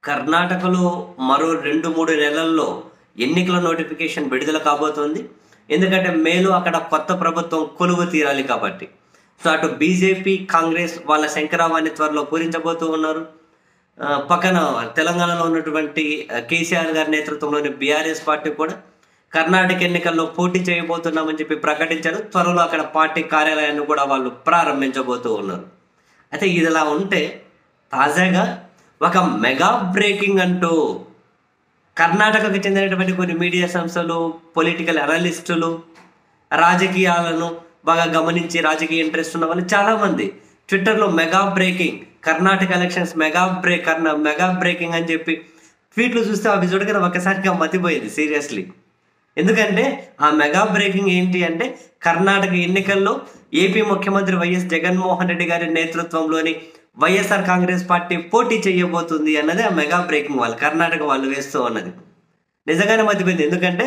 కర్ణాటకలో మరో రెండు మూడు నెలల్లో ఎన్నికల నోటిఫికేషన్ విడుదల కాబోతోంది ఎందుకంటే మేలో అక్కడ కొత్త ప్రభుత్వం కొలువు తీరాలి కాబట్టి సో అటు బీజేపీ కాంగ్రెస్ వాళ్ళ శంకరావాన్ని త్వరలో పూరించబోతూ ఉన్నారు ఆ, పక్కన తెలంగాణలో ఉన్నటువంటి ఆ, కేసీఆర్ గారి నేతృత్వంలోని బీఆర్ఎస్ పార్టీ కూడా కర్ణాటక ఎన్నికల్లో పోటీ చేయబోతున్నామని చెప్పి ప్రకటించారు త్వరలో అక్కడ పార్టీ కార్యాలయాన్ని కూడా వాళ్ళు ప్రారంభించబోతూ ఉన్నారు అయితే ఇదిలా ఉంటే తాజాగా ఒక మెగా బ్రేకింగ్ అంటూ కర్ణాటకకు చెందినటువంటి కొన్ని మీడియా సంస్థలు పొలిటికల్ అనలిస్టులు రాజకీయాలను బాగా గమనించి రాజకీయ ఇంట్రెస్ట్ ఉన్న వాళ్ళు చాలామంది ట్విట్టర్లో mega breaking Karnataka elections mega break కర్ణ మెగా బ్రేకింగ్ అని చెప్పి ట్వీట్లు చూస్తే అవి చూడగానే ఒకసారిగా మతిపోయింది సీరియస్లీ ఎందుకంటే ఆ మెగా బ్రేకింగ్ ఏంటి అంటే కర్ణాటక ఎన్నికల్లో ఏపీ ముఖ్యమంత్రి వైఎస్ జగన్మోహన్ రెడ్డి గారి నేతృత్వంలోని వైఎస్ఆర్ కాంగ్రెస్ పార్టీ పోటీ చేయబోతుంది అన్నది ఆ మెగా బ్రేకింగ్ వాళ్ళు కర్ణాటక వాళ్ళు వేస్తూ ఉన్నది నిజంగానే మతిపోయింది ఎందుకంటే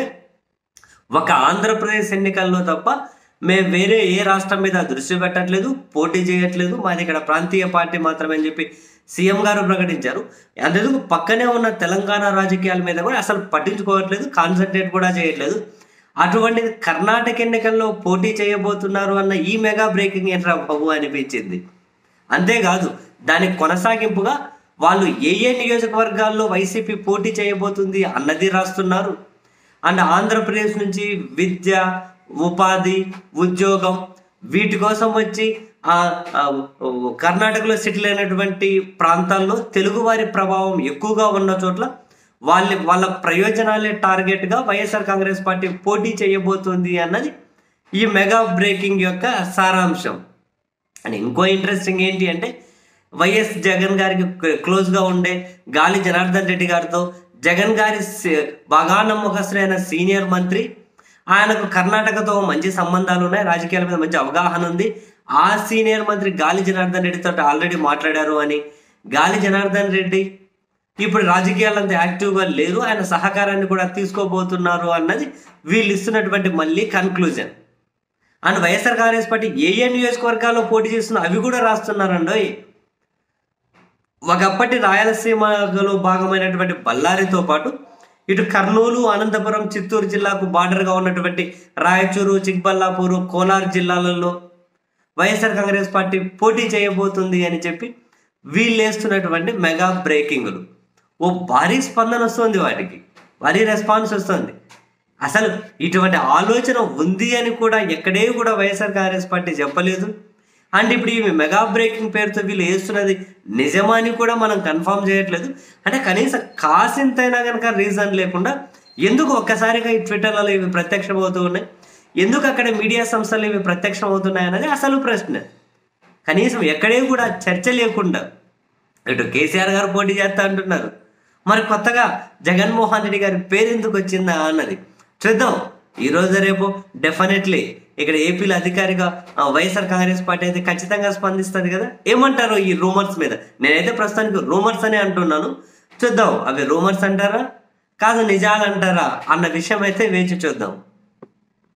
ఒక ఆంధ్రప్రదేశ్ ఎన్నికల్లో తప్ప మేము వేరే ఏ రాష్ట్రం మీద దృష్టి పెట్టట్లేదు పోటీ చేయట్లేదు మాది ఇక్కడ ప్రాంతీయ పార్టీ మాత్రమే అని చెప్పి సీఎం గారు ప్రకటించారు అందుకు పక్కనే ఉన్న తెలంగాణ రాజకీయాల మీద కూడా అసలు పట్టించుకోవట్లేదు కాన్సన్ట్రేట్ కూడా చేయట్లేదు అటువంటిది కర్ణాటక ఎన్నికల్లో పోటీ చేయబోతున్నారు అన్న ఈ మెగా బ్రేకింగ్ ఏంట్రా బాబు అనిపించింది అంతేకాదు దానికి కొనసాగింపుగా వాళ్ళు ఏ ఏ నియోజకవర్గాల్లో వైసీపీ పోటీ చేయబోతుంది అన్నది రాస్తున్నారు అండ్ ఆంధ్రప్రదేశ్ నుంచి విద్య ఉపాధి ఉద్యోగం వీటి కోసం వచ్చి ఆ ఆ, కర్ణాటకలో సెటిల్ అయినటువంటి ప్రాంతాల్లో తెలుగువారి ప్రభావం ఎక్కువగా ఉన్న చోట్ల వాళ్ళ వాళ్ళ ప్రయోజనాలే టార్గెట్గా వైఎస్ఆర్ కాంగ్రెస్ పార్టీ పోటీ చేయబోతుంది అన్నది ఈ మెగా బ్రేకింగ్ యొక్క సారాంశం అండ్ ఇంకో ఇంట్రెస్టింగ్ ఏంటి అంటే వైఎస్ జగన్ గారికి క్లోజ్గా ఉండే గాలి జనార్దన్ రెడ్డి గారితో జగన్ గారి స- బాగా నమ్మకస్తులైన సీనియర్ మంత్రి ఆయనకు కర్ణాటకతో మంచి సంబంధాలు ఉన్నాయి రాజకీయాల మీద మంచి అవగాహన ఉంది ఆ సీనియర్ మంత్రి గాలి జనార్దన్ రెడ్డితో ఆల్రెడీ మాట్లాడారు అని గాలి జనార్దన్ రెడ్డి ఇప్పుడు రాజకీయాలంత యాక్టివ్గా లేరు ఆయన సహకారాన్ని కూడా తీసుకోబోతున్నారు అన్నది వీళ్ళు ఇస్తున్నటువంటి మళ్ళీ conclusion and YSR Congress party ఏ ఏ నియోజకవర్గాల్లో పోటీ చేస్తున్నా అవి కూడా రాస్తున్నారండోయ్ ఒకప్పటి రాయలసీమలో భాగమైనటువంటి బళ్ళారితో పాటు ఇటు కర్నూలు అనంతపురం చిత్తూరు జిల్లాకు బార్డర్గా ఉన్నటువంటి రాయచూరు చిక్బల్లాపూరు కోలార్ జిల్లాలలో వైఎస్ఆర్ కాంగ్రెస్ పార్టీ పోటీ చేయబోతుంది అని చెప్పి వీళ్ళేస్తున్నటువంటి మెగా బ్రేకింగ్లు ఓ భారీ స్పందన వస్తుంది వాటికి భారీ రెస్పాన్స్ వస్తుంది అసలు ఇటువంటి ఆలోచన ఉంది అని కూడా ఎక్కడే కూడా వైఎస్ఆర్ కాంగ్రెస్ పార్టీ చెప్పలేదు అండ్ ఇప్పుడు ఈ మెగా బ్రేకింగ్ పేరుతో వీళ్ళు వేస్తున్నది నిజమా అని కూడా మనం కన్ఫర్మ్ చేయట్లేదు అంటే కనీసం కాసింతైనా కనుక రీజన్ లేకుండా ఎందుకు ఒక్కసారిగా ఈ ట్విట్టర్లలో ఇవి ప్రత్యక్షమవుతూ ఉన్నాయి ఎందుకు అక్కడ మీడియా సంస్థలు ఇవి ప్రత్యక్షం అవుతున్నాయి అన్నది అసలు ప్రశ్న కనీసం ఎక్కడే కూడా చర్చ లేకుండా ఇటు కేసీఆర్ గారు పోటీ చేస్తా అంటున్నారు మరి కొత్తగా జగన్మోహన్ రెడ్డి గారి పేరు ఎందుకు వచ్చిందా అన్నది చూద్దాం ఈ రోజు రేపు డెఫినెట్లీ ఇక్కడ ఏపీలో అధికారిగా ఆ, వైఎస్ఆర్ కాంగ్రెస్ పార్టీ అయితే ఖచ్చితంగా స్పందిస్తుంది కదా ఏమంటారు ఈ రూమర్స్ మీద నేనైతే ప్రస్తుతానికి రూమర్స్ అనే అంటున్నాను చూద్దాం అవి రూమర్స్ అంటారా కాదు నిజాలు అంటారా అన్న విషయం అయితే వేచి చూద్దాం